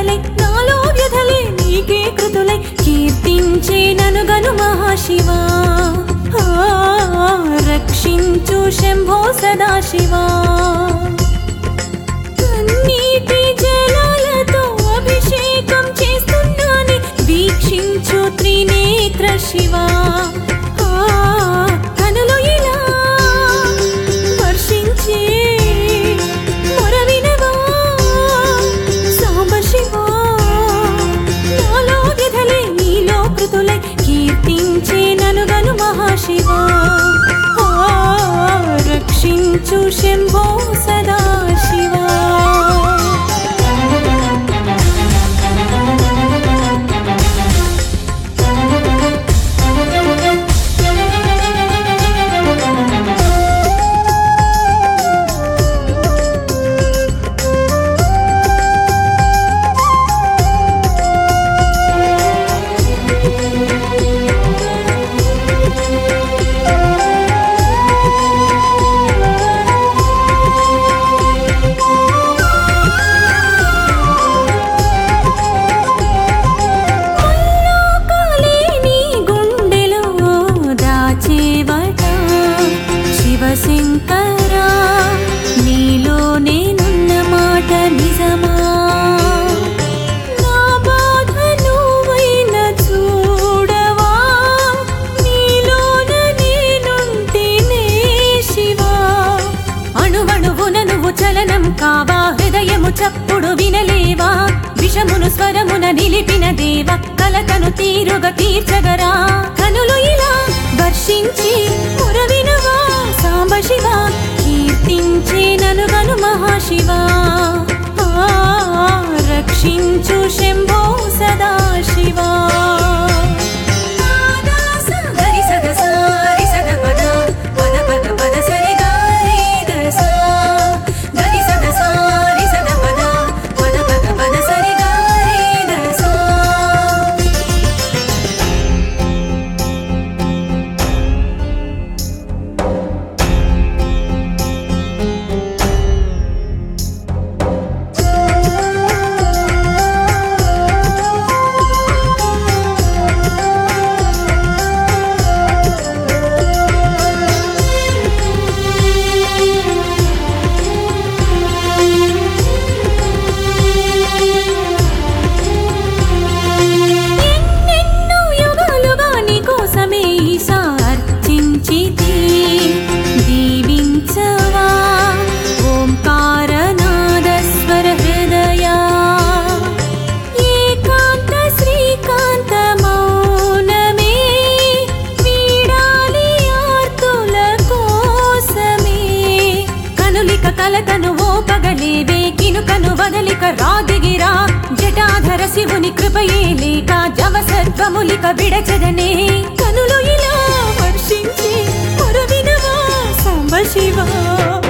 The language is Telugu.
కృతులై నాలో వ్యధలే నీకే కృతులై కీర్తించే ననుగను మహాశివా ఆ, రక్షించు శంభో సదాశివా కన్నీటి జలాలతో అభిషేకం చేస్తున్నాని వీక్షించు త్రినేత్ర శివా ఆ, కనులు ఇలా వర్షించే మొరవినవా సాంబశివా నాలో వ్యధలే నీలో కృతులై కీర్తించే ననుగను మహాశివా ఆ, రక్షించు శంభో సదాశివా ముల్లోకాలే నీ గుండెలో దాచేవట శివశంకరా నీలో నేనున్న మాట నిజమా నా బాధ నువ్వైన చూడవా నీలోన నేనుంటేనే శివా అణువణువున నువ్వు చలనం కావా హృదయము చప్పుడు వినలేవా విషమును స్వరమున నిలిపిన దేవ కలతను తీరుగా తీర్చగరా కనులు ఇలా వర్షించి మురవినవా సాంబ శివ కీర్తించే ననుగను మహాశివా ఆ, రక్షించు శంభో సదా శివా గరి సగ సారి సగ పద పద పద పద సరి గారి దస గరి సగ సారి సగ పద పద పద పద సరి గారి దస ఎన్నెన్నో యుగాలుగా నీ కోసమే ఈశా అర్చించితి దీవించవా ఓంకారనాద స్వర హృదయా ఏకాంత శ్రీకాంత మౌనమే వీడాలి ఆర్తుల కోసమే కనులిక కలతను ఓ పగలేవే కినుకను వదలిక రాదిగిరా జటాధర శివుని కృపయే లేక జవసత్వములిక విడచదనే కనులు ఇలా వర్షించి పొరవినవా సాంబ శివా